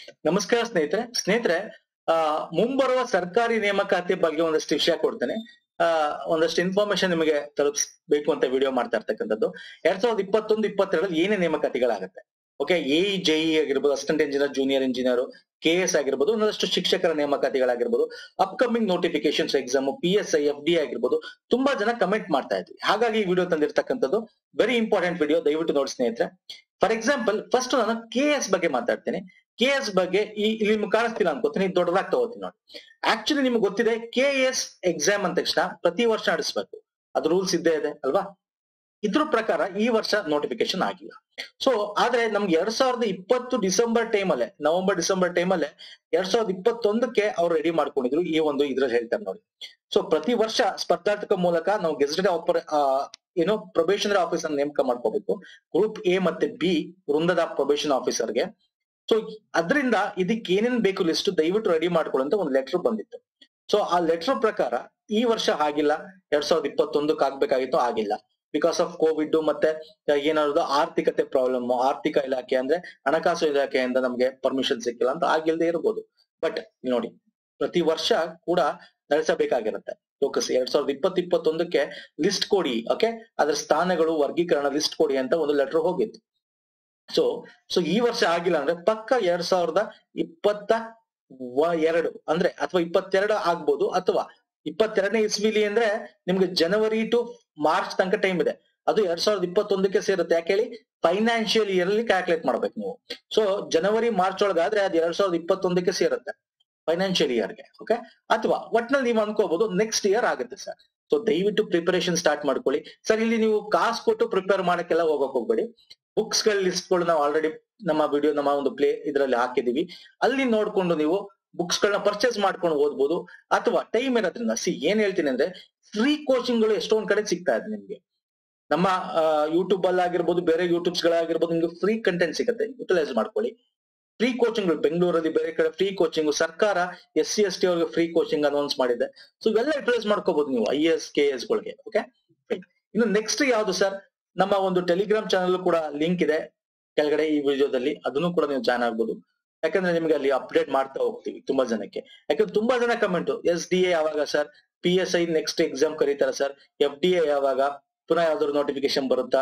ನಮಸ್ಕಾರ ಸ್ನೇಹಿತರೆ ಸ್ನೇಹಿತರೆ ಆ ಮುಂಬರುವ ಸರ್ಕಾರಿ ನೇಮಕಾತಿ ಬಗ್ಗೆ ಒಂದಷ್ಟು ವಿಷಯ ಕೊಡ್ತೇನೆ ಆ ಒಂದಷ್ಟು ಇನ್ಫಾರ್ಮೇಶನ್ ನಿಮಗೆ ತಲುಪಿಸ್ಬೇಕು ಅಂತ ವಿಡಿಯೋ ಮಾಡ್ತಾ ಇರ್ತಕ್ಕಂಥದ್ದು ಎರಡ್ ಸಾವಿರದ ಇಪ್ಪತ್ತೊಂದು ಇಪ್ಪತ್ತೆರಡರಲ್ಲಿ ಏನೇ ನೇಮಕಾತಿಗಳಾಗುತ್ತೆ ಓಕೆ ಎ ಜೈ ಆಗಿರ್ಬೋದು assistant engineer junior engineer K S ಆಗಿರ್ಬೋದು ಒಂದಷ್ಟು ಶಿಕ್ಷಕರ ನೇಮಕಾತಿಗಳಾಗಿರ್ಬೋದು upcoming notifications exam P S I F D ಆಗಿರ್ಬೋದು ತುಂಬಾ ಜನ ಕಮೆಂಟ್ ಮಾಡ್ತಾ ಇದ್ವಿ ಹಾಗಾಗಿ ಈ ವಿಡಿಯೋ ತಂದಿರ್ತಕ್ಕಂಥದ್ದು ವೆರಿ ಇಂಪಾರ್ಟೆಂಟ್ ವಿಡಿಯೋ ದಯವಿಟ್ಟು ನೋಡಿ ಸ್ನೇಹಿತರೆ ಫಾರ್ ಎಕ್ಸಾಂಪಲ್ ಫಸ್ಟ್ ನಾನು ಕೆ ಎಸ್ ಬಗ್ಗೆ ಮಾತಾಡ್ತೇನೆ ಕೆ ಎಸ್ ಬಗ್ಗೆ ಈ ಇಲ್ಲಿ ನಿಮ್ಗೆ ಕಾಣಿಸ್ತಿಲ್ಲ ಅನ್ಕೋತೀನಿ ದೊಡ್ಡದಾಗಿ ತಗೋತೀನಿ ನೋಡಿ ಆಕ್ಚುಲಿ ನಿಮ್ಗೆ ಗೊತ್ತಿದೆ ಕೆ ಎಸ್ ಎಕ್ಸಾಮ್ ಅಂದ ತಕ್ಷಣ ಪ್ರತಿ ವರ್ಷ ನಡೆಸಬೇಕು ಅದು ರೂಲ್ಸ್ ಇದ್ದೇ ಇದೆ ಅಲ್ವಾ ಇದ್ರ ಪ್ರಕಾರ ಈ ವರ್ಷ ನೋಟಿಫಿಕೇಶನ್ ಆಗಿಲ್ಲ ಸೊ ಆದ್ರೆ ನಮ್ಗೆ ಎರಡ್ ಸಾವಿರದ ಇಪ್ಪತ್ತು ಡಿಸೆಂಬರ್ ಟೈಮ್ ಅಲ್ಲೇ ನವೆಂಬರ್ ಡಿಸೆಂಬರ್ ಟೈಮ್ ಅಲ್ಲೇ ಎರಡ್ ಸಾವಿರದ ಇಪ್ಪತ್ತೊಂದಕ್ಕೆ ಅವ್ರು ರೆಡಿ ಮಾಡ್ಕೊಂಡಿದ್ರು ಈ ಒಂದು ಇದ್ರಲ್ಲಿ ಹೇಳ್ತಾರೆ ನೋಡಿ ಸೊ ಪ್ರತಿ ವರ್ಷ ಸ್ಪರ್ಧಾತ್ಮಕ ಮೂಲಕ ನಾವು ಗೆಜೆಟೆಡ್ ಆಪರ್ ಏನೋ ಪ್ರೊಬೇಷನರಿ ಆಫೀಸರ್ ನೇಮಕ ಮಾಡ್ಕೋಬೇಕು ಗ್ರೂಪ್ ಎ ಮತ್ತೆ ಬಿ ವೃಂದದ ಪ್ರೊಬೇಷನ್ ಆಫೀಸರ್ಗೆ ಸೊ ಅದರಿಂದ ಇದಕ್ಕೆ ಏನೇನ್ ಬೇಕು ಲಿಸ್ಟ್ ದಯವಿಟ್ಟು ರೆಡಿ ಮಾಡ್ಕೊಳ್ಳಿ ಅಂತ ಒಂದು ಲೆಟರ್ ಬಂದಿತ್ತು ಸೊ ಆ ಲೆಟರ್ ಪ್ರಕಾರ ಈ ವರ್ಷ ಆಗಿಲ್ಲ ಎರಡ್ ಸಾವಿರದ ಇಪ್ಪತ್ತೊಂದಕ್ಕೆ ಆಗ್ಬೇಕಾಗಿತ್ತು ಆಗಿಲ್ಲ ಬಿಕಾಸ್ ಆಫ್ ಕೋವಿಡ್ ಮತ್ತೆ ಏನಾದ್ರು ಆರ್ಥಿಕತೆ ಪ್ರಾಬ್ಲಮ್ ಆರ್ಥಿಕ ಇಲಾಖೆ ಅಂದ್ರೆ ಹಣಕಾಸು ಇಲಾಖೆಯಿಂದ ನಮ್ಗೆ ಪರ್ಮಿಷನ್ ಸಿಕ್ಕಿಲ್ಲ ಅಂತ ಆಗಿಲ್ದೇ ಇರ್ಬೋದು ಬಟ್ ನೋಡಿ ಪ್ರತಿ ವರ್ಷ ಕೂಡ ನಡೆಸಬೇಕಾಗಿರುತ್ತೆ ಫೋಕಸ್ ಎರಡ್ ಸಾವಿರದ ಇಪ್ಪತ್ತು ಇಪ್ಪತ್ತೊಂದಕ್ಕೆ ಲಿಸ್ಟ್ ಕೊಡಿ ಓಕೆ ಅದ್ರ ಸ್ಥಾನಗಳು ವರ್ಗೀಕರಣ ಲಿಸ್ಟ್ ಕೊಡಿ ಅಂತ ಒಂದು ಲೆಟರ್ ಹೋಗಿತ್ತು ಸೊ ಸೊ ಈ ವರ್ಷ ಆಗಿಲ್ಲ ಅಂದ್ರೆ ಪಕ್ಕ ಎರಡ್ ಸಾವಿರದ ಇಪ್ಪತ್ತ ಎರಡು ಅಂದ್ರೆ ಅಥವಾ ಇಪ್ಪತ್ತೆರಡು ಆಗ್ಬೋದು ಅಥವಾ ಇಪ್ಪತ್ತೆರಡನೇ ಇಸ್ವಿಲಿ ಅಂದ್ರೆ ನಿಮ್ಗೆ ಜನವರಿ ಟು ಮಾರ್ಚ್ ತನಕ ಟೈಮ್ ಇದೆ ಅದು ಎರಡ್ ಸಾವಿರದ ಇಪ್ಪತ್ತೊಂದಕ್ಕೆ ಸೇರುತ್ತೆ ಯಾಕೆ ಹೇಳಿ ಫೈನಾನ್ಷಿಯಲ್ ಇಯರ್ ಅಲ್ಲಿ ಕ್ಯಾಲ್ಕುಲೇಟ್ ಮಾಡ್ಬೇಕು ನೀವು ಸೊ ಜನವರಿ ಮಾರ್ಚ್ ಒಳಗಾದ್ರೆ ಅದು ಎರಡ್ ಸಾವಿರದ ಇಪ್ಪತ್ತೊಂದಕ್ಕೆ ಸೇರುತ್ತೆ ಫೈನಾನ್ಷಿಯಲ್ ಇಯರ್ಗೆ ಓಕೆ ಅಥವಾ ಒಟ್ನಲ್ಲಿ ನೀವು ಅನ್ಕೋಬಹುದು ನೆಕ್ಸ್ಟ್ ಇಯರ್ ಆಗುತ್ತೆ ಸರ್ ಸೊ ದಯವಿಟ್ಟು ಪ್ರಿಪರೇಷನ್ ಸ್ಟಾರ್ಟ್ ಮಾಡ್ಕೊಳ್ಳಿ ಸರ್ ಇಲ್ಲಿ ನೀವು ಕಾಸು ಕೊಟ್ಟು ಪ್ರಿಪೇರ್ ಮಾಡಕ್ಕೆಲ್ಲ ಹೋಗಕ್ ಹೋಗ್ಬೇಡಿ ಬುಕ್ಸ್ ಗಳ ಲಿಸ್ಟ್ ಗಳು ನಾವು ಆಲ್ರೆಡಿ ನಮ್ಮ ವಿಡಿಯೋ ನಮ್ಮ ಒಂದು ಪ್ಲೇ ಇದರಲ್ಲಿ ಹಾಕಿದೀವಿ ಅಲ್ಲಿ ನೋಡ್ಕೊಂಡು ನೀವು ಬುಕ್ಸ್ ಗಳನ್ನ ಪರ್ಚೇಸ್ ಮಾಡ್ಕೊಂಡು ಓದ್ಬೋದು ಅಥವಾ ಟೈಮ್ ಇರೋದ್ರಿಂದ ಸಿ ಏನ್ ಹೇಳ್ತೀನಿ ಅಂದ್ರೆ ಫ್ರೀ ಕೋಚಿಂಗ್ ಗಳು ಎಷ್ಟೊಂದ್ ಕಡೆ ಸಿಗ್ತಾ ಇದೆ ನಿಮ್ಗೆ ನಮ್ಮ ಯೂಟ್ಯೂಬ್ ಅಲ್ಲಿ ಆಗಿರ್ಬೋದು ಬೇರೆ ಯೂಟ್ಯೂಬ್ಸ್ ಗಳಾಗಿರ್ಬೋದು ನಿಮ್ಗೆ ಫ್ರೀ ಕಂಟೆಂಟ್ ಸಿಗುತ್ತೆ ಯುಟಿಲೈಸ್ ಮಾಡ್ಕೊಳ್ಳಿ ಫ್ರೀ ಕೋಚಿಂಗ್ ಬೆಂಗಳೂರಲ್ಲಿ ಬೇರೆ ಕಡೆ ಫ್ರೀ ಕೋಚಿಂಗ್ ಸರ್ಕಾರ ಎಸ್ ಸಿ ಎಸ್ ಟಿ ಅವ್ರಿಗೆ ಫ್ರೀ ಕೋಚಿಂಗ್ ಅನೌನ್ಸ್ ಮಾಡಿದೆ ಸೊ ಇವೆಲ್ಲ ಯುಟಿಲೈಸ್ ಮಾಡ್ಕೋಬಹುದು ನೀವು ಐ ಎಸ್ ಕೆ ಎಸ್ ಗಳಿಗೆ ಓಕೆ ಇನ್ನು ನೆಕ್ಸ್ಟ್ ಯಾವ್ದು ಸರ್ ನಮ್ಮ ಒಂದು ಟೆಲಿಗ್ರಾಮ್ ಚಾನಲ್ ಕೂಡ ಲಿಂಕ್ ಇದೆ ಕೆಳಗಡೆ ಈ ವಿಡಿಯೋದಲ್ಲಿ ಅದನ್ನು ಕೂಡ ನೀವು ಜಾಯ್ನ್ ಆಗ್ಬೋದು ಯಾಕಂದ್ರೆ ನಿಮ್ಗೆ ಅಲ್ಲಿ ಅಪ್ಡೇಟ್ ಮಾಡ್ತಾ ಹೋಗ್ತೀವಿ ತುಂಬಾ ಜನಕ್ಕೆ ಯಾಕಂದ್ರೆ ತುಂಬಾ ಜನ ಕಮೆಂಟ್ ಎಸ್ ಡಿ ಎ ಯಾವಾಗ sir P S I next exam ಕರೀತಾರ ಸರ್ ಎಫ್ ಡಿ ಎ ಯಾವಾಗ ಪುನಃ ಯಾವ್ದಾದ್ರು ನೋಟಿಫಿಕೇಶನ್ ಬರುತ್ತಾ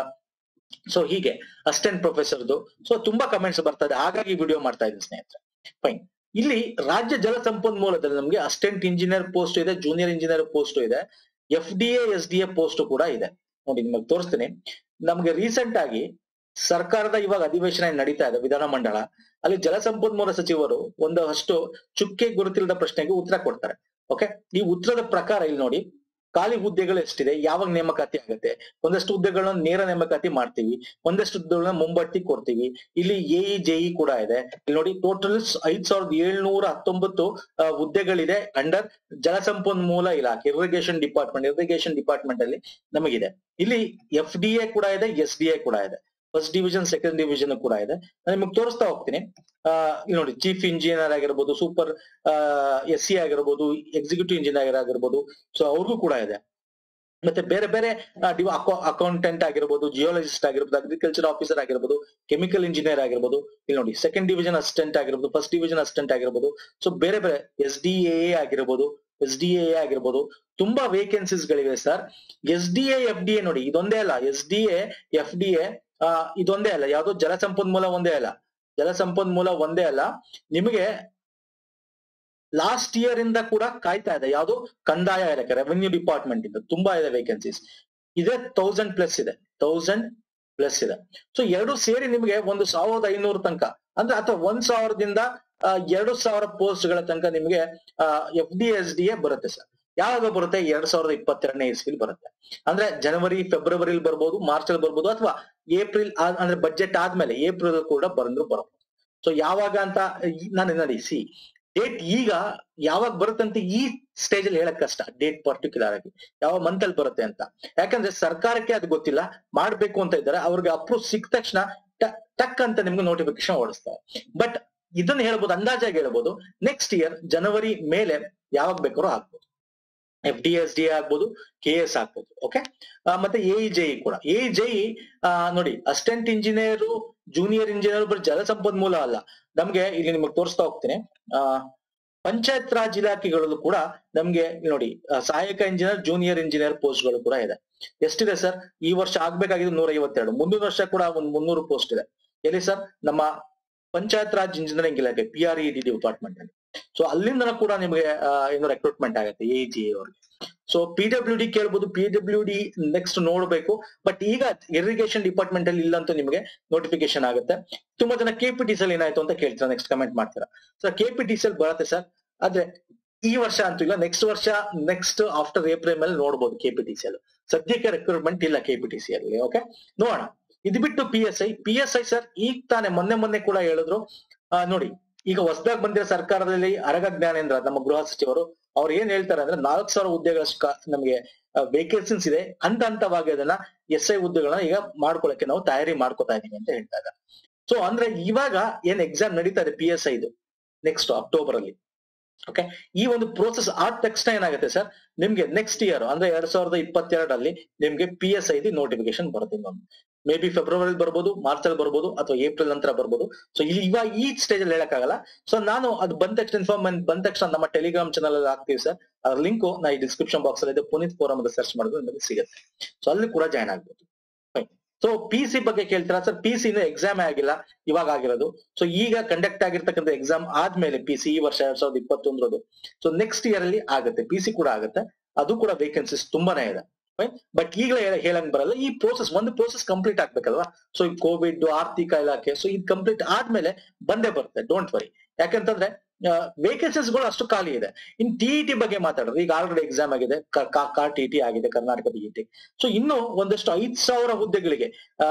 ಸೊ ಹೀಗೆ ಅಸಿಸ್ಟೆಂಟ್ ಪ್ರೊಫೆಸರ್ದು ಸೊ ತುಂಬಾ ಕಮೆಂಟ್ಸ್ ಬರ್ತಾ ಇದೆ ಹಾಗಾಗಿ ವಿಡಿಯೋ ಮಾಡ್ತಾ ಇದ್ದೀನಿ ಸ್ನೇಹಿತರೆ ಫೈನ್ ಇಲ್ಲಿ ರಾಜ್ಯ ಜಲ ಸಂಪನ್ಮೂಲದಲ್ಲಿ ನಮ್ಗೆ ಅಸಿಸ್ಟೆಂಟ್ ಇಂಜಿನಿಯರ್ ಪೋಸ್ಟ್ ಇದೆ ಜೂನಿಯರ್ ಇಂಜಿನಿಯರ್ ಪೋಸ್ಟ್ ಇದೆ F D A S D A post ಕೂಡ ಇದೆ ನೋಡಿ ನಿಮಗೆ ತೋರಿಸ್ತೀನಿ ನಮ್ಗೆ ರೀಸೆಂಟ್ ಆಗಿ ಸರ್ಕಾರದ ಇವಾಗ ಅಧಿವೇಶನ ನಡೀತಾ ಇದೆ ವಿಧಾನಮಂಡಲ ಅಲ್ಲಿ ಜಲಸಂಪನ್ಮೂಲ ಸಚಿವರು ಒಂದಷ್ಟು ಚುಕ್ಕೆ ಗುರುತಿಲ್ಲದ ಪ್ರಶ್ನೆಗೆ ಉತ್ತರ ಕೊಡ್ತಾರೆ ಓಕೆ ಈ ಉತ್ತರದ ಪ್ರಕಾರ ಇಲ್ಲಿ ನೋಡಿ ಖಾಲಿ ಹುದ್ದೆಗಳು ಎಷ್ಟಿದೆ ಯಾವಾಗ ನೇಮಕಾತಿ ಆಗುತ್ತೆ ಒಂದಷ್ಟು ಹುದ್ದೆಗಳನ್ನ ನೇರ ನೇಮಕಾತಿ ಮಾಡ್ತೀವಿ ಒಂದಷ್ಟು ಹುದ್ದೆಗಳನ್ನ ಮುಂಬಡ್ತಿ ಕೊಡ್ತೀವಿ ಇಲ್ಲಿ ಎಇ ಜೆಇ ಕೂಡ ಇದೆ ಇಲ್ಲಿ ನೋಡಿ ಟೋಟಲ್ ಐದ್ ಸಾವಿರದ ಏಳ್ನೂರ ಹತ್ತೊಂಬತ್ತು ಹುದ್ದೆಗಳಿದೆ ಅಂಡರ್ ಜಲಸಂಪನ್ಮೂಲ ಇಲಾಖೆ ಇರಿಗೇಷನ್ ಡಿಪಾರ್ಟ್ಮೆಂಟ್ ಇರಿಗೇಷನ್ ಡಿಪಾರ್ಟ್ಮೆಂಟ್ ಅಲ್ಲಿ ನಮಗಿದೆ ಇಲ್ಲಿ ಎಫ್ ಡಿ ಎ ಕೂಡ ಇದೆ ಎಸ್ ಡಿ ಎ ಕೂಡ ಇದೆ ಫಸ್ಟ್ ಡಿವಿಷನ್ ಸೆಕೆಂಡ್ ಡಿವಿಷನ್ ಕೂಡ ಇದೆ ನಾನು ನಿಮಗೆ ತೋರಿಸ್ತಾ ಹೋಗ್ತೀನಿ ಆ ನೋಡಿ ಚೀಫ್ ಇಂಜಿನಿಯರ್ ಆಗಿರ್ಬೋದು ಸೂಪರ್ ಎಸ್ ಸಿ ಆಗಿರ್ಬೋದು ಎಕ್ಸಿಕ್ಯೂಟಿವ್ ಇಂಜಿನಿಯರ್ ಆಗಿರ್ಬೋದು ಸೊ ಅವ್ರಿಗೂ ಕೂಡ ಇದೆ ಮತ್ತೆ ಬೇರೆ ಬೇರೆ ಅಕೌಂಟೆಂಟ್ ಆಗಿರ್ಬೋದು ಜಿಯೋಲಜಿಸ್ಟ್ ಆಗಿರ್ಬೋದು ಅಗ್ರಿಕಲ್ಚರ್ ಆಫೀಸರ್ ಆಗಿರ್ಬೋದು ಕೆಮಿಕಲ್ ಇಂಜಿನಿಯರ್ ಆಗಿರ್ಬೋದು ಇಲ್ಲಿ ನೋಡಿ ಸೆಕೆಂಡ್ ಡಿವಿಷನ್ ಅಸಿಸ್ಟೆಂಟ್ ಆಗಿರ್ಬೋದು ಫಸ್ಟ್ ಡಿವಿಷನ್ ಅಸಿಸ್ಟೆಂಟ್ ಆಗಿರ್ಬೋದು ಸೊ ಬೇರೆ ಬೇರೆ ಎಸ್ ಡಿ ಎ ಆಗಿರ್ಬೋದು ಎಸ್ ಡಿ ಎ ಆಗಿರ್ಬೋದು ತುಂಬಾ ವೇಕೆನ್ಸೀಸ್ ಗಳಿವೆ sir S D A F D A ನೋಡಿ ಇದೊಂದೇ ಅಲ್ಲ S D A F D A ಇದೊಂದೇ ಅಲ್ಲ ಯಾವ್ದು ಜಲಸಂಪನ್ಮೂಲ ಒಂದೇ ಅಲ್ಲ ಜಲಸಂಪನ್ಮೂಲ ಒಂದೇ ಅಲ್ಲ ನಿಮಗೆ ಲಾಸ್ಟ್ ಇಯರ್ ಇಂದ ಕೂಡ ಕಾಯ್ತಾ ಇದೆ ಯಾವುದು ಕಂದಾಯ ಇಲಾಖೆ ರೆವೆನ್ಯೂ ಡಿಪಾರ್ಟ್ಮೆಂಟ್ ಇಂದ ತುಂಬಾ ಇದೆ ವೇಕೆನ್ಸೀಸ್ ಇದೆ ತೌಸಂಡ್ ಪ್ಲಸ್ ಇದೆ ತೌಸಂಡ್ ಪ್ಲಸ್ ಇದೆ ಸೊ ಎರಡು ಸೇರಿ ನಿಮಗೆ ಒಂದು ಸಾವಿರದ ಐನೂರು ತನಕ ಅಂದ್ರೆ ಅಥವಾ ಒಂದ್ ಸಾವಿರದಿಂದ ಎರಡು ಸಾವಿರ ಪೋಸ್ಟ್ ಗಳ ತನಕ ನಿಮಗೆ F D S D A ಬರುತ್ತೆ ಸರ್ ಯಾವಾಗ ಬರುತ್ತೆ ಎರಡ್ ಸಾವಿರದ ಇಪ್ಪತ್ತೆರಡನೇ ಇಸ್ವಿಲ್ ಬರುತ್ತೆ ಅಂದ್ರೆ ಜನವರಿ ಫೆಬ್ರವರಿಲಿ ಬರ್ಬೋದು ಮಾರ್ಚ್ ಅಲ್ಲಿ ಬರ್ಬೋದು ಅಥವಾ ಏಪ್ರಿಲ್ ಅಂದ್ರೆ ಬಜೆಟ್ ಆದ್ಮೇಲೆ ಏಪ್ರಿಲ್ ಕೂಡ ಬಂದ್ರು ಬರಬಹುದು ಸೊ ಯಾವಾಗ ಅಂತ ನಾನು ನೋಡಿ ಸಿ ಡೇಟ್ ಈಗ ಯಾವಾಗ ಬರುತ್ತೆ ಅಂತ ಈ ಸ್ಟೇಜ್ ಅಲ್ಲಿ ಹೇಳಕ್ ಕಷ್ಟ ಡೇಟ್ ಪರ್ಟಿಕ್ಯುಲರ್ ಆಗಿ ಯಾವ ಮಂತ್ ಅಲ್ಲಿ ಬರುತ್ತೆ ಅಂತ ಯಾಕಂದ್ರೆ ಸರ್ಕಾರಕ್ಕೆ ಅದು ಗೊತ್ತಿಲ್ಲ ಮಾಡ್ಬೇಕು ಅಂತ ಇದ್ದಾರೆ ಅವ್ರಿಗೆ ಅಪ್ರೂವ್ ಸಿಕ್ಕ ತಕ್ಷಣ ಟಕ್ ಅಂತ ನಿಮ್ಗೆ ನೋಟಿಫಿಕೇಶನ್ ಓಡಿಸ್ತಾರೆ ಬಟ್ ಇದನ್ನ ಹೇಳ್ಬೋದು ಅಂದಾಜಾಗಿ ಹೇಳ್ಬೋದು ನೆಕ್ಸ್ಟ್ ಇಯರ್ ಜನವರಿ ಮೇಲೆ ಯಾವಾಗ ಬೇಕಾದ್ರೂ ಆಗ್ಬೋದು ಎಫ್ ಡಿ ಎಸ್ ಡಿ ಆಗ್ಬೋದು ಕೆ ಎಸ್ ಆಗ್ಬೋದು ಓಕೆ ಮತ್ತೆ ಎ ಜೈ ಕೂಡ ಎ ಜೈ ನೋಡಿ ಅಸಿಸ್ಟೆಂಟ್ ಇಂಜಿನಿಯರ್ ಜೂನಿಯರ್ ಇಂಜಿನಿಯರ್ ಬರೀ ಜಲಸಂಪನ್ಮೂಲ ಅಲ್ಲ ನಮ್ಗೆ ಇಲ್ಲಿ ನಿಮಗೆ ತೋರಿಸ್ತಾ ಹೋಗ್ತೀನಿ ಆ ಪಂಚಾಯತ್ ರಾಜ್ ಇಲಾಖೆಗಳಲ್ಲೂ ಕೂಡ ನಮ್ಗೆ ಇಲ್ಲಿ ನೋಡಿ ಆ, ಸಹಾಯಕ ಇಂಜಿನಿಯರ್ ಜೂನಿಯರ್ ಇಂಜಿನಿಯರ್ ಪೋಸ್ಟ್ ಗಳು ಕೂಡ ಇದೆ ಎಷ್ಟಿದೆ ಸರ್ ಈ ವರ್ಷ ಆಗ್ಬೇಕಾಗಿದ್ದು ನೂರ ಐವತ್ತೆರಡು ಮುಂದಿನ ವರ್ಷ ಕೂಡ ಒಂದು ಮುನ್ನೂರು ಪೋಸ್ಟ್ ಇದೆ ಎಲ್ಲಿ ಸರ್ ನಮ್ಮ ಪಂಚಾಯತ್ ರಾಜ್ ಇಂಜಿನಿಯರಿಂಗ್ ಇಲಾಖೆ P R E D department ಅಲ್ಲಿ ಸೊ ಅಲ್ಲಿಂದ ಕೂಡ ನಿಮಗೆ ಆ, ಏನು ರೆಕ್ರೂಟ್ಮೆಂಟ್ ಆಗುತ್ತೆ ಎ ಜಿ ಅವ್ರಿಗೆ ಸೊ ಪಿ ಡಬ್ಲ್ಯೂ ಡಿ ಕೇಳ್ಬೋದು ಪಿ ಡಬ್ಲ್ಯೂ ಡಿ ನೆಕ್ಸ್ಟ್ ನೋಡ್ಬೇಕು ಬಟ್ ಈಗ ಇರಿಗೇಷನ್ ಡಿಪಾರ್ಟ್ಮೆಂಟ್ ಅಲ್ಲಿ ಇಲ್ಲ ಅಂತ ನಿಮಗೆ ನೋಟಿಫಿಕೇಶನ್ ಆಗುತ್ತೆ ತುಂಬಾ ಜನ ಕೆ ಪಿ ಟಿ ಸಲ್ ಏನಾಯ್ತು ಅಂತ ಕೇಳ್ತೀರಾ ನೆಕ್ಸ್ಟ್ ಕಮೆಂಟ್ ಮಾಡ್ತೀರಾ ಸರ್ ಕೆ ಪಿ ಟಿ ಸಲ್ ಬರುತ್ತೆ ಸರ್ ಆದ್ರೆ ಈ ವರ್ಷ ಅಂತೂ ಇಲ್ಲ ನೆಕ್ಸ್ಟ್ ವರ್ಷ ನೆಕ್ಸ್ಟ್ ಆಫ್ಟರ್ ಏಪ್ರಿಲ್ ಮೇಲೆ ನೋಡ್ಬೋದು ಕೆ ಪಿ ಟಿ ಸಿ ಅಲ್ಲಿ ಸದ್ಯಕ್ಕೆ ರೆಕ್ರೂಟ್ಮೆಂಟ್ ಇಲ್ಲ ಕೆ ಪಿ ಟಿ ಸಿ ಅಲ್ಲಿ ಓಕೆ ನೋಡೋಣ ಇದು ಬಿಟ್ಟು P S I P S I sir ಈಗ ತಾನೇ ಮೊನ್ನೆ ಮೊನ್ನೆ ಕೂಡ ಹೇಳಿದ್ರು ಆ, ನೋಡಿ ಈಗ ಹೊಸದಾಗಿ ಬಂದಿರೋ ಸರ್ಕಾರದಲ್ಲಿ ಅರಗ ಜ್ಞಾನೇಂದ್ರ ನಮ್ಮ ಗೃಹ ಸಚಿವರು ಅವ್ರು ಏನ್ ಹೇಳ್ತಾರೆ ಅಂದ್ರೆ ನಾಲ್ಕು ಸಾವಿರ ಹುದ್ದೆಗಳಷ್ಟು ಕಾ- ನಮಗೆ ವೇಕೆನ್ಸೀಸ್ ಇದೆ ಹಂತ ಹಂತವಾಗಿ ಅದನ್ನ ಎಸ್ ಐ ಹುದ್ದೆಗಳನ್ನ ಈಗ ಮಾಡ್ಕೊಳಕ್ಕೆ ನಾವು ತಯಾರಿ ಮಾಡ್ಕೊತಾ ಇದೀವಿ ಅಂತ ಹೇಳ್ತಾರೆ ಸೊ ಅಂದ್ರೆ ಇವಾಗ ಏನ್ ಎಕ್ಸಾಮ್ ನಡೀತಾ ಇದೆ ಪಿ ಎಸ್ ಐದು ನೆಕ್ಸ್ಟ್ ಅಕ್ಟೋಬರ್ ಅಲ್ಲಿ ಓಕೆ ಈ ಒಂದು ಪ್ರೋಸೆಸ್ ಆದ ತಕ್ಷಣ ಏನಾಗುತ್ತೆ ಸರ್ ನಿಮ್ಗೆ ನೆಕ್ಸ್ಟ್ ಇಯರ್ ಅಂದ್ರೆ ಎರಡ್ ಸಾವಿರದ ಇಪ್ಪತ್ತೆರಡರಲ್ಲಿ ನಿಮ್ಗೆ ಪಿ ಎಸ್ ಐದು ನೋಟಿಫಿಕೇಶನ್ ಬರುತ್ತೆ ಇನ್ನೊಂದು ಮೇ ಬಿ ಫೆಬ್ರವರಿ ಬರ್ಬೋದು ಮಾರ್ಚ್ ಅಲ್ಲಿ ಬರ್ಬೋದು ಅಥವಾ ಏಪ್ರಿಲ್ ನಂತರ ಬರ್ಬೋದು ಸೊ ಇವಾಗ ಈ ಸ್ಟೇಜ್ ಅಲ್ಲಿ ಹೇಳಕ್ಕಾಗಲ್ಲ ಸೊ ನಾನು ಅದು ಬಂದ ತಕ್ಷಣ ಇನ್ಫಾರ್ಮ್ ಬಂದ ತಕ್ಷಣ ನಮ್ಮ ಟೆಲಿಗ್ರಾಮ್ ಚಾನಲ್ ಅಲ್ಲಿ ಹಾಕ್ತೀವಿ ಸರ್ ಅದ್ರ ಲಿಂಕ್ ನಾ ಈ ಡಿಸ್ಕ್ರಿಪ್ಷನ್ ಬಾಕ್ಸ್ ಅಲ್ಲಿ ಇದೆ ಪುನೀತ್ ಫೋರಮ್ ಅಂತ ಸರ್ಚ್ ಮಾಡಿದ್ರೆ ನಿಮಗೆ ಸಿಗುತ್ತೆ ಸೊ ಅಲ್ಲಿ ಕೂಡ ಜಾಯ್ನ್ ಆಗ್ಬೋದು ಸೊ ಪಿ ಸಿ ಬಗ್ಗೆ ಕೇಳ್ತೀರಾ ಸರ್ ಪಿ ಸಿ ಎಕ್ಸಾಮ್ ಆಗಿಲ್ಲ ಇವಾಗ ಆಗಿರೋದು ಸೊ ಈಗ ಕಂಡಕ್ಟ್ ಆಗಿರ್ತಕ್ಕಂಥ ಎಕ್ಸಾಮ್ ಆದ್ಮೇಲೆ ಪಿ ಸಿ ಈ ವರ್ಷ ಎರಡ್ ಸಾವಿರದ ಇಪ್ಪತ್ತೊಂದರದು ಸೊ ನೆಕ್ಸ್ಟ್ ಇಯರ್ ಅಲ್ಲಿ ಆಗುತ್ತೆ ಪಿ ಸಿ ಕೂಡ ಆಗುತ್ತೆ ಅದು ಕೂಡ ವೇಕೆನ್ಸೀಸ್ ತುಂಬಾನೇ ಇದೆ ಬಟ್ ಈಗಲೇ ಹೇಳಂಗ್ ಬರಲ್ಲ ಈ ಪ್ರೋಸೆಸ್ ಒಂದು ಪ್ರೋಸೆಸ್ ಕಂಪ್ಲೀಟ್ ಆಗ್ಬೇಕಲ್ವಾ ಸೊ ಈ ಕೋವಿಡ್ ಆರ್ಥಿಕ ಇಲಾಖೆ ಸೊ ಇದು ಕಂಪ್ಲೀಟ್ ಆದ್ಮೇಲೆ ಬಂದೇ ಬರುತ್ತೆ ಡೋಂಟ್ ವರಿ ಯಾಕಂತಂದ್ರೆ ವೇಕೆನ್ಸೀಸ್ ಗಳು ಅಷ್ಟು ಖಾಲಿ ಇದೆ ಇನ್ ಟಿ ಟಿ ಬಗ್ಗೆ ಮಾತಾಡೋದು ಈಗ ಆಲ್ರೆಡಿ ಎಕ್ಸಾಮ್ ಆಗಿದೆ ಕಾರ್ ಟಿ ಟಿ ಆಗಿದೆ ಕರ್ನಾಟಕದ ಇ ಟಿ ಸೊ ಇನ್ನು ಒಂದಷ್ಟು ಐದ್ ಸಾವಿರ ಹುದ್ದೆಗಳಿಗೆ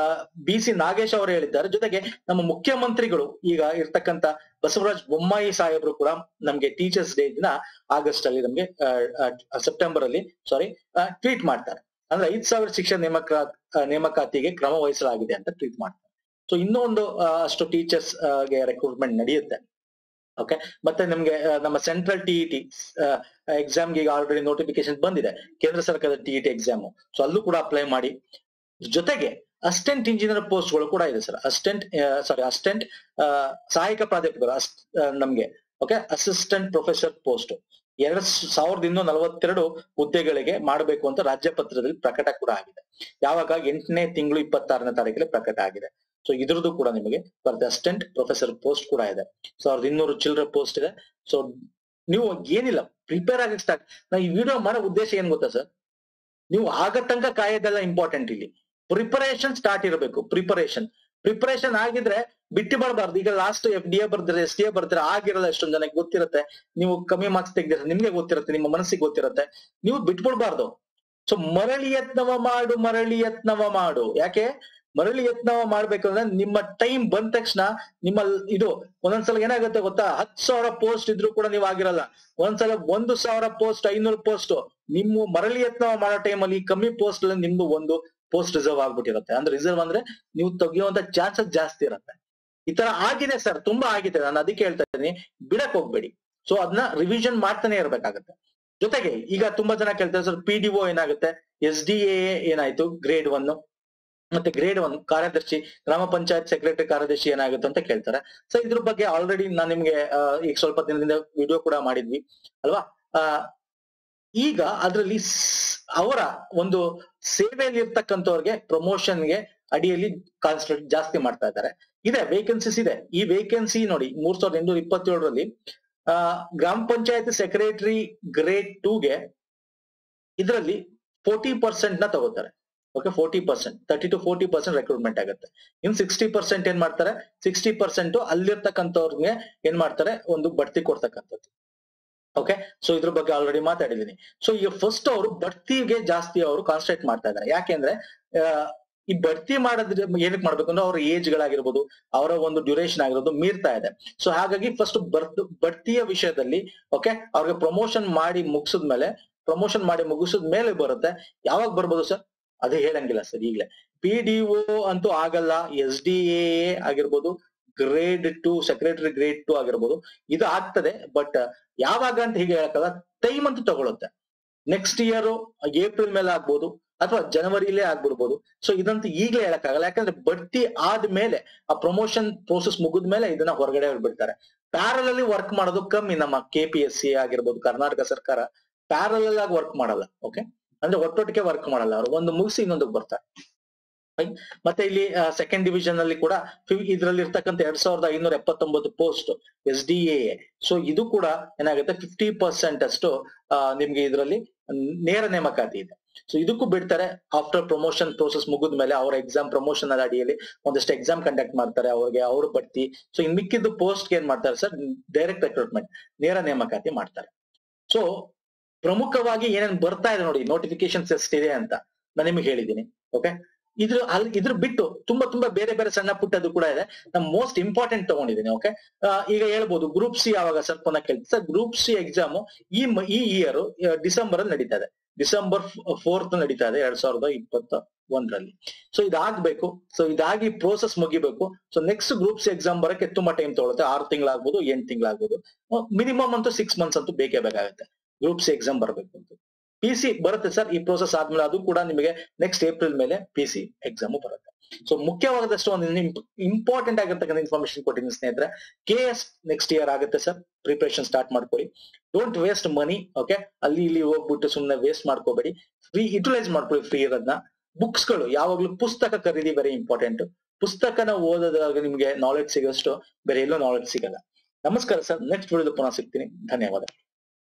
ಬಿ ಸಿ ನಾಗೇಶ್ ಅವರು ಹೇಳಿದ್ದಾರೆ ಜೊತೆಗೆ ನಮ್ಮ ಮುಖ್ಯಮಂತ್ರಿಗಳು ಈಗ ಇರ್ತಕ್ಕಂತ ಬಸವರಾಜ್ ಬೊಮ್ಮಾಯಿ ಸಾಹೇಬರು ಕೂಡ ನಮ್ಗೆ ಟೀಚರ್ಸ್ ಡೇ ದಿನ ಆಗಸ್ಟ್ ಅಲ್ಲಿ ನಮ್ಗೆ ಸೆಪ್ಟೆಂಬರ್ ಅಲ್ಲಿ ಸಾರಿ ಟ್ವೀಟ್ ಮಾಡ್ತಾರೆ ಅಂದ್ರೆ ಐದ್ ಸಾವಿರ ಶಿಕ್ಷಣ ನೇಮಕ ಆ, ನೇಮಕಾತಿಗೆ ಕ್ರಮ ವಹಿಸಲಾಗಿದೆ ಅಂತ ಟ್ವೀಟ್ ಮಾಡ್ತಾರೆ ಸೊ ಇನ್ನೂ ಒಂದು ಆ, ಅಷ್ಟು ಟೀಚರ್ಸ್ ಗೆ ರೆಕ್ರೂಟ್ಮೆಂಟ್ ನಡೆಯುತ್ತೆ ಓಕೆ ಮತ್ತೆ ನಿಮ್ಗೆ ಆ, ನಮ್ಮ ಸೆಂಟ್ರಲ್ ಟಿ ಟಿ ಎಕ್ಸಾಮ್ಗೆ ಈಗ ಆಲ್ರೆಡಿ ನೋಟಿಫಿಕೇಶನ್ ಬಂದಿದೆ ಕೇಂದ್ರ ಸರ್ಕಾರದ ಟಿ ಟಿ ಎಕ್ಸಾಮ್ ಸೊ ಅಲ್ಲೂ ಕೂಡ ಅಪ್ಲೈ ಮಾಡಿ ಜೊತೆಗೆ ಅಸಿಸ್ಟೆಂಟ್ ಇಂಜಿನಿಯರ್ ಪೋಸ್ಟ್ ಗಳು ಕೂಡ ಇದೆ ಸರ್ ಅಸಿಸ್ಟೆಂಟ್ ಸಾರಿ ಅಸಿಸ್ಟೆಂಟ್ ಸಹಾಯಕ ಪ್ರಾಧ್ಯಾಪಕರು ಅಸ್- ಆ, ನಮ್ಗೆ ಓಕೆ ಅಸಿಸ್ಟೆಂಟ್ ಪ್ರೊಫೆಸರ್ ಪೋಸ್ಟ್ ಎರಡ್ ಸಾವಿರದ ಇನ್ನೂರ ನಲವತ್ತೆರಡು ಹುದ್ದೆಗಳಿಗೆ ಮಾಡಬೇಕು ಅಂತ ರಾಜ್ಯ ಪತ್ರದಲ್ಲಿ ಪ್ರಕಟ ಕೂಡ ಆಗಿದೆ ಯಾವಾಗ ಎಂಟನೇ ತಿಂಗಳು ಇಪ್ಪತ್ತಾರನೇ ತಾರೀಕಲ್ಲಿ ಪ್ರಕಟ ಆಗಿದೆ ಸೊ ಇದ್ರದ್ದು ಕೂಡ ನಿಮಗೆ ಬರುತ್ತೆ ಅಸಿಸ್ಟೆಂಟ್ ಪ್ರೊಫೆಸರ್ ಪೋಸ್ಟ್ ಕೂಡ ಇದೆ ಸಾವಿರದ ಇನ್ನೂರು ಚಿಲ್ಲರೆ ಪೋಸ್ಟ್ ಇದೆ ಸೊ ನೀವು ಏನಿಲ್ಲ ಪ್ರಿಪೇರ್ ಆಗಕ್ಕೆ ಸ್ಟಾರ್ಟ್ ನಾ ಈ ವಿಡಿಯೋ ಮಾಡೋ ಉದ್ದೇಶ ಏನ್ ಗೊತ್ತಾ ಸರ್ ನೀವು ಆಗ ತನಕ ಕಾಯೋದೆಲ್ಲ ಇಂಪಾರ್ಟೆಂಟ್ ಇಲ್ಲಿ ಪ್ರಿಪರೇಷನ್ ಸ್ಟಾರ್ಟ್ ಇರಬೇಕು ಪ್ರಿಪರೇಷನ್ ಪ್ರಿಪರೇಷನ್ ಆಗಿದ್ರೆ ಬಿಟ್ಟು ಬರಬಾರ್ದು ಈಗ ಲಾಸ್ಟ್ ಎಫ್ ಡಿ ಎ ಬರ್ತಾರೆ ಎಸ್ ಡಿ ಎ ಬರ್ತಾರೆ ಆಗಿರಲ್ಲ ಎಷ್ಟೊಂದ್ ಜನಕ್ಕೆ ಗೊತ್ತಿರುತ್ತೆ ನೀವು ಕಮ್ಮಿ ಮಾರ್ಕ್ಸ್ ತೆಗ್ದಿರ ನಿಮ್ಗೆ ಗೊತ್ತಿರುತ್ತೆ ನಿಮ್ಮ ಮನಸ್ಸಿಗೆ ಗೊತ್ತಿರುತ್ತೆ ನೀವು ಬಿಟ್ಬಿಡ್ಬಾರ್ದು ಸೊ ಮರಳಿ ಯತ್ನವ ಮಾಡು ಮರಳಿ ಯತ್ನವ ಮಾಡು ಯಾಕೆ ಮರಳಿ ಯತ್ನವ ಮಾಡ್ಬೇಕಂದ್ರೆ ನಿಮ್ಮ ಟೈಮ್ ಬಂದ ತಕ್ಷಣ ನಿಮ್ಮ ಇದು ಒಂದೊಂದ್ಸಲ ಏನಾಗುತ್ತೆ ಗೊತ್ತಾ ಹತ್ತು ಸಾವಿರ ಪೋಸ್ಟ್ ಇದ್ರೂ ಕೂಡ ನೀವು ಆಗಿರಲ್ಲ ಒಂದ್ಸಲ ಒಂದು ಸಾವಿರ ಪೋಸ್ಟ್ ಐನೂರು ಪೋಸ್ಟ್ ನಿಮ್ಮ ಮರಳಿ ಯತ್ನ ಮಾಡೋ ಟೈಮಲ್ಲಿ ಕಮ್ಮಿ ಪೋಸ್ಟ್ ಅಲ್ಲಿ ನಿಮ್ದು ಒಂದು ಪೋಸ್ಟ್ ರಿಸರ್ವ್ ಆಗ್ಬಿಟ್ಟಿರುತ್ತೆ ಅಂದ್ರೆ ರಿಸರ್ವ್ ಅಂದ್ರೆ ನೀವು ತೆಗಿಯುವಂತ ಚಾನ್ಸಸ್ ಜಾಸ್ತಿ ಇರುತ್ತೆ ಈ ತರ ಆಗಿದೆ ಸರ್ ತುಂಬಾ ಆಗಿದೆ ನಾನು ಅದಕ್ಕೆ ಹೇಳ್ತಾ ಇದ್ದೀನಿ ಬಿಡಕ್ ಹೋಗ್ಬೇಡಿ ಸೊ ಅದನ್ನ ರಿವಿಷನ್ ಮಾಡ್ತಾನೆ ಇರ್ಬೇಕಾಗತ್ತೆ ಜೊತೆಗೆ ಈಗ ತುಂಬಾ ಜನ ಕೇಳ್ತಾರೆ ಸರ್ ಪಿ ಡಿ ಒ ಏನಾಗುತ್ತೆ ಎಸ್ ಡಿ ಎ ಏನಾಯ್ತು ಗ್ರೇಡ್ ಒನ್ ಮತ್ತೆ ಗ್ರೇಡ್ ಒನ್ ಕಾರ್ಯದರ್ಶಿ ಗ್ರಾಮ ಪಂಚಾಯತ್ ಸೆಕ್ರೆಟರಿ ಕಾರ್ಯದರ್ಶಿ ಏನಾಗುತ್ತೆ ಅಂತ ಕೇಳ್ತಾರೆ ಸೊ ಇದ್ರ ಬಗ್ಗೆ ಆಲ್ರೆಡಿ ನಾನು ನಿಮ್ಗೆ ಆ, ಈಗ ಸ್ವಲ್ಪ ದಿನದಿಂದ ವಿಡಿಯೋ ಕೂಡ ಮಾಡಿದ್ವಿ ಅಲ್ವಾ ಆ, ಈಗ ಅದರಲ್ಲಿ ಅವರ ಒಂದು ಸೇವೆಯಲ್ಲಿ ಇರ್ತಕ್ಕಂಥವ್ರಿಗೆ ಪ್ರಮೋಷನ್ಗೆ ಅಡಿಯಲ್ಲಿ ಕಾನ್ಸಂಟ್ರೇಟ್ ಜಾಸ್ತಿ ಮಾಡ್ತಾ ಇದ್ದಾರೆ ಇದೆ ವೇಕೆನ್ಸೀಸ್ ಇದೆ ಈ ವೇಕೆನ್ಸಿ ನೋಡಿ ಮೂರ್ ಸಾವಿರದ ಎಂಟುನೂರ ಇಪ್ಪತ್ತೇಳರಲ್ಲಿ ಆ ಗ್ರಾಮ ಪಂಚಾಯತ್ ಸೆಕ್ರೆಟರಿ ಗ್ರೇಡ್ ಟೂಗೆ ಇದರಲ್ಲಿ ಫೋರ್ಟಿ ಪರ್ಸೆಂಟ್ ನ ತಗೋತಾರೆ okay forty percent thirty to forty percent recruitment ಆಗುತ್ತೆ ಇನ್ ಸಿಕ್ಸ್ಟಿ ಪರ್ಸೆಂಟ್ ಏನ್ ಮಾಡ್ತಾರೆ ಸಿಕ್ಸ್ಟಿ ಪರ್ಸೆಂಟ್ ಅಲ್ಲಿರ್ತಕ್ಕಂಥವ್ರಿಗೆ ಏನ್ ಮಾಡ್ತಾರೆ ಒಂದು ಬಡ್ತಿ ಕೊಡ್ತಕ್ಕಂಥದ್ದು ಓಕೆ ಸೊ ಇದ್ರ ಬಗ್ಗೆ ಆಲ್ರೆಡಿ ಮಾತಾಡಿದೀನಿ ಸೊ ಈಗ ಫಸ್ಟ್ ಅವರು ಬಡ್ತಿಗೆ ಜಾಸ್ತಿ ಅವರು ಕಾನ್ಸಂಟ್ರೇಟ್ ಮಾಡ್ತಾ ಇದ್ದಾರೆ ಯಾಕೆಂದ್ರೆ ಆ, ಈ ಬಡ್ತಿ ಮಾಡೋದ್ರ ಏನಕ್ಕೆ ಮಾಡ್ಬೇಕು ಅಂದ್ರೆ ಅವ್ರ ಏಜ್ ಗಳಾಗಿರ್ಬೋದು ಅವರ ಒಂದು ಡ್ಯೂರೇಷನ್ ಆಗಿರೋದು ಮೀರ್ತಾ ಇದೆ ಸೊ ಹಾಗಾಗಿ ಫಸ್ಟ್ ಬರ್ತ್ ಬಡ್ತಿಯ ವಿಷಯದಲ್ಲಿ ಓಕೆ ಅವ್ರಿಗೆ ಪ್ರಮೋಷನ್ ಮಾಡಿ ಮುಗಿಸಿದ್ಮೇಲೆ ಪ್ರಮೋಷನ್ ಮಾಡಿ ಮುಗಿಸಿದ ಮೇಲೆ ಬರುತ್ತೆ ಯಾವಾಗ ಬರ್ಬೋದು ಸರ್ ಅದೇ ಹೇಳಂಗಿಲ್ಲ ಸರ್ ಈಗಲೇ ಪಿ ಡಿ ಒ ಅಂತೂ ಆಗಲ್ಲ ಎಸ್ ಡಿ ಎ ಆಗಿರ್ಬೋದು grade two secretary grade two ಆಗಿರ್ಬೋದು ಇದು ಆಗ್ತದೆ ಬಟ್ ಯಾವಾಗ ಅಂತ ಹೀಗೆ ಹೇಳಕ್ಕಲ್ಲ ಟೈಮ್ ಅಂತೂ ತಗೊಳುತ್ತೆ ನೆಕ್ಸ್ಟ್ ಇಯರ್ ಏಪ್ರಿಲ್ ಮೇಲೆ ಆಗ್ಬೋದು ಅಥವಾ ಜನವರಿಲೇ ಆಗ್ಬಿಡ್ಬೋದು ಸೊ ಇದಂತೂ ಈಗಲೇ ಹೇಳಕ್ಕಾಗಲ್ಲ ಯಾಕಂದ್ರೆ ಬಡ್ತಿ ಆದ್ಮೇಲೆ ಆ ಪ್ರಮೋಷನ್ ಪ್ರೋಸೆಸ್ ಮುಗಿದ್ಮೇಲೆ ಇದನ್ನ ಹೊರಗಡೆ ಬಿಡ್ತಾರೆ ಪ್ಯಾರಲಲ್ಲಿ ವರ್ಕ್ ಮಾಡೋದು ಕಮ್ಮಿ ನಮ್ಮ ಕೆ ಪಿ ಎಸ್ ಸಿ ಆಗಿರ್ಬೋದು ಕರ್ನಾಟಕ ಸರ್ಕಾರ ಪ್ಯಾರಲಲ್ ಆಗಿ ವರ್ಕ್ ಮಾಡಲ್ಲ ಓಕೆ ಅಂದ್ರೆ ಒಟ್ಟೊಟ್ಟಿಗೆ ವರ್ಕ್ ಮಾಡಲ್ಲ ಅವರು ಒಂದು ಮುಗಿಸಿ ಇನ್ನೊಂದಕ್ಕೆ ಬರ್ತಾರೆ Right? ಮತ್ತೆ ಇಲ್ಲಿ ಸೆಕೆಂಡ್ ಡಿವಿಷನ್ ಅಲ್ಲಿ ಕೂಡ ಇದರಲ್ಲಿ ಇರ್ತಕ್ಕಂಥ ಎರಡ್ ಸಾವಿರದ ಐನೂರ ಎಪ್ಪತ್ತೊಂಬತ್ತು post S D A so ಇದು ಕೂಡ ಏನಾಗುತ್ತೆ ಫಿಫ್ಟಿ ಪರ್ಸೆಂಟ್ ಅಷ್ಟು ಆ, ನಿಮ್ಗೆ ಇದರಲ್ಲಿ ನೇರ ನೇಮಕಾತಿ ಇದೆ ಸೊ ಇದಕ್ಕೂ ಬಿಡ್ತಾರೆ ಆಫ್ಟರ್ ಪ್ರಮೋಷನ್ ಪ್ರೋಸೆಸ್ ಮುಗಿದ್ಮೇಲೆ ಅವರ ಎಕ್ಸಾಮ್ ಪ್ರಮೋಷನ್ ಅಡಿಯಲ್ಲಿ ಒಂದಷ್ಟು ಎಕ್ಸಾಮ್ ಕಂಡಕ್ಟ್ ಮಾಡ್ತಾರೆ ಅವ್ರಿಗೆ ಅವ್ರು ಬಡ್ತಿ ಸೊ ಇನ್ ಮಿಕ್ಕಿದ್ದು ಪೋಸ್ಟ್ ಏನ್ ಮಾಡ್ತಾರೆ ಸರ್ ಡೈರೆಕ್ಟ್ ರೆಕ್ರೂಟ್ಮೆಂಟ್ ನೇರ ನೇಮಕಾತಿ ಮಾಡ್ತಾರೆ ಸೊ ಪ್ರಮುಖವಾಗಿ ಏನೇನ್ ಬರ್ತಾ ಇದೆ ನೋಡಿ ನೋಟಿಫಿಕೇಶನ್ಸ್ ಎಷ್ಟಿದೆ ಅಂತ ನಾನು ನಿಮಗೆ ಹೇಳಿದ್ದೀನಿ ಓಕೆ ಇದ್ರ ಅಲ್ಲಿ ಇದ್ರ ಬಿಟ್ಟು ತುಂಬಾ ತುಂಬಾ ಬೇರೆ ಬೇರೆ ಸಣ್ಣ ಪುಟ್ಟದ್ದು ಕೂಡ ಇದೆ ನಾನು ಮೋಸ್ಟ್ ಇಂಪಾರ್ಟೆಂಟ್ ತಗೊಂಡಿದ್ದೀನಿ ಓಕೆ ಈಗ ಹೇಳ್ಬೋದು ಗ್ರೂಪ್ ಸಿ ಯಾವಾಗ ಸ್ವಲ್ಪ ಪುನಃ ಕೇಳ್ತೀನಿ ಸರ್ ಗ್ರೂಪ್ ಸಿ ಎಕ್ಸಾಮ್ ಈ ಮ- ಈ ಇಯರ್ ಡಿಸೆಂಬರ್ ಅಲ್ಲಿ ನಡೀತಾ ಇದೆ ಡಿಸೆಂಬರ್ ಫೋರ್ತ್ ನಡೀತಾ ಇದೆ ಎರಡ್ ಸಾವಿರದ ಇಪ್ಪತ್ತ ಒಂದರಲ್ಲಿ ಸೊ ಇದಾಗ್ಬೇಕು ಸೊ ಇದಾಗಿ ಪ್ರೋಸೆಸ್ ಮುಗಿಬೇಕು so next group C exam ಬರಕ್ಕೆ ತುಂಬಾ ಟೈಮ್ ತಗೊಳುತ್ತೆ ಆರು ತಿಂಗಳಾಗ್ಬೋದು ಎಂಟು ತಿಂಗಳಾಗ್ಬೋದು ಮಿನಿಮಮ್ ಅಂತೂ ಸಿಕ್ಸ್ ಮಂತ್ಸ್ ಅಂತೂ ಬೇಕೇ ಬೇಕಾಗುತ್ತೆ ಗ್ರೂಪ್ ಸಿ ಎಕ್ಸಾಮ್ ಬರಬೇಕು ಅಂತ ಪಿ ಸಿ ಬರುತ್ತೆ ಸರ್ ಈ ಪ್ರೋಸೆಸ್ ಆದ್ಮೇಲೆ ಅದು ಕೂಡ ನಿಮಗೆ ನೆಕ್ಸ್ಟ್ ಏಪ್ರಿಲ್ ಮೇಲೆ ಪಿ ಸಿ ಎಕ್ಸಾಮ್ ಬರುತ್ತೆ ಸೊ ಮುಖ್ಯವಾದಷ್ಟು ಒಂದು ಇಂಪಾರ್ಟೆಂಟ್ ಆಗಿರ್ತಕ್ಕಂಥ ಇನ್ಫಾರ್ಮೇಶನ್ ಕೊಟ್ಟಿದ್ದೀನಿ ಸ್ನೇಹಿತರೆ ಕೆ ಎಸ್ ನೆಕ್ಸ್ಟ್ ಇಯರ್ ಆಗುತ್ತೆ ಸರ್ ಪ್ರಿಪರೇಷನ್ ಸ್ಟಾರ್ಟ್ ಮಾಡ್ಕೊಳ್ಳಿ ಡೋಂಟ್ ವೇಸ್ಟ್ ಮನಿ ಓಕೆ ಅಲ್ಲಿ ಇಲ್ಲಿ ಹೋಗ್ಬಿಟ್ಟು ಸುಮ್ಮನೆ ವೇಸ್ಟ್ ಮಾಡ್ಕೋಬೇಡಿ ಫ್ರೀ ಯುಟಿಲೈಸ್ ಮಾಡ್ಕೊಳ್ಳಿ ಫ್ರೀ ಇರೋದನ್ನ ಬುಕ್ಸ್ ಗಳು ಯಾವಾಗ್ಲೂ ಪುಸ್ತಕ ಖರೀದಿ ವೆರಿ ಇಂಪಾರ್ಟೆಂಟ್ ಪುಸ್ತಕನ ಓದೋದಾಗ ನಿಮ್ಗೆ ನಾಲೆಡ್ಜ್ ಸಿಗೋಷ್ಟು ಬೇರೆ ಎಲ್ಲೋ ನಾಲೆಡ್ಜ್ ಸಿಗಲ್ಲ ನಮಸ್ಕಾರ ಸರ್ ನೆಕ್ಸ್ಟ್ ವಿಡಿಯೋದ ಪುನಃ ಸಿಗ್ತೀನಿ ಧನ್ಯವಾದ